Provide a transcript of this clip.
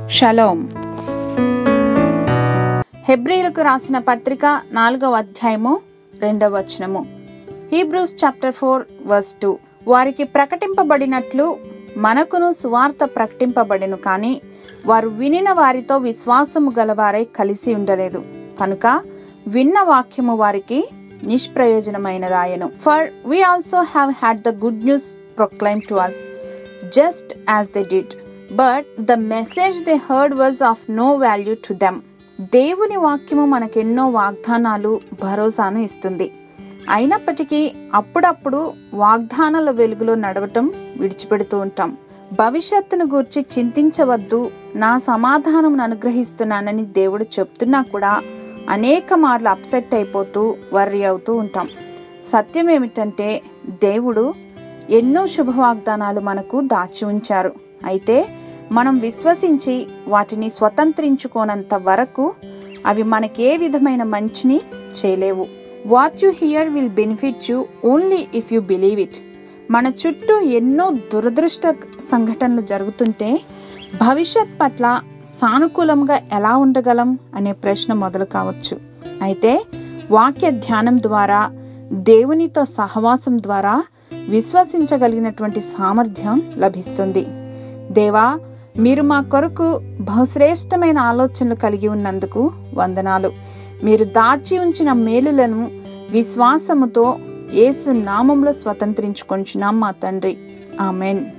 Shalom హెబ్రిలకు రాసిన పత్రిక నాలుగవ అధ్యాయము రెండవ వచనము Hebrews chapter four verse two వారికి ప్రకటింపబడినట్లు మనకును సువార్త ప్రకటింపబడిను కానీ వారు వినిన వారితో విశ్వాసము గలవారై కలిసి ఉండలేదు కనుక విన్న వాక్యము వారికి నిష్ప్రయోజనమైనదాయను for we also have had the good news proclaim to us just as they did. But the message they heard was of no value to them. దేవుని వాక్యము మనకెన్నో వాగ్దానాలు భరోసాను ఇస్తుంది అయినప్పటికీ అప్పుడప్పుడు వాగ్దానాల వెలుగులో నడవటం విడిచిపెడుతూ ఉంటాం భవిష్యత్తును గూర్చి చింతించవద్దు నా సమాధానం అనుగ్రహిస్తున్నానని దేవుడు చెప్తున్నా కూడా అనేక మార్లు అప్సెట్ అయిపోతూ వర్రీ అవుతూ ఉంటాం సత్యం ఏమిటంటే దేవుడు ఎన్నో శుభవాగ్దానాలు మనకు దాచి ఉంచారు అయితే మనం విశ్వసించి వాటిని స్వతంత్రించుకోనంత వరకు అవి మనకే విధమైన మంచిని చేయలేవు what you hear will benefit you only if you believe it మన చుట్టూ ఎన్నో దురదృష్ట సంఘటనలు జరుగుతుంటే భవిష్యత్ పట్ల సానుకూలంగా ఎలా ఉండగలం అనే ప్రశ్న మొదలు కావచ్చు అయితే వాక్య ధ్యానం ద్వారా దేవునితో సహవాసం ద్వారా విశ్వసించగలిగినటువంటి సామర్థ్యం లభిస్తుంది దేవా మీరు మా కొరకు బహుశ్రేష్టమైన ఆలోచనలు కలిగి ఉన్నందుకు వందనాలు మీరు దాచి ఉంచిన మేలులను విశ్వాసముతో యేసు నామంలో స్వతంత్రించుకొంచున్నాం మా తండ్రి ఆమెన్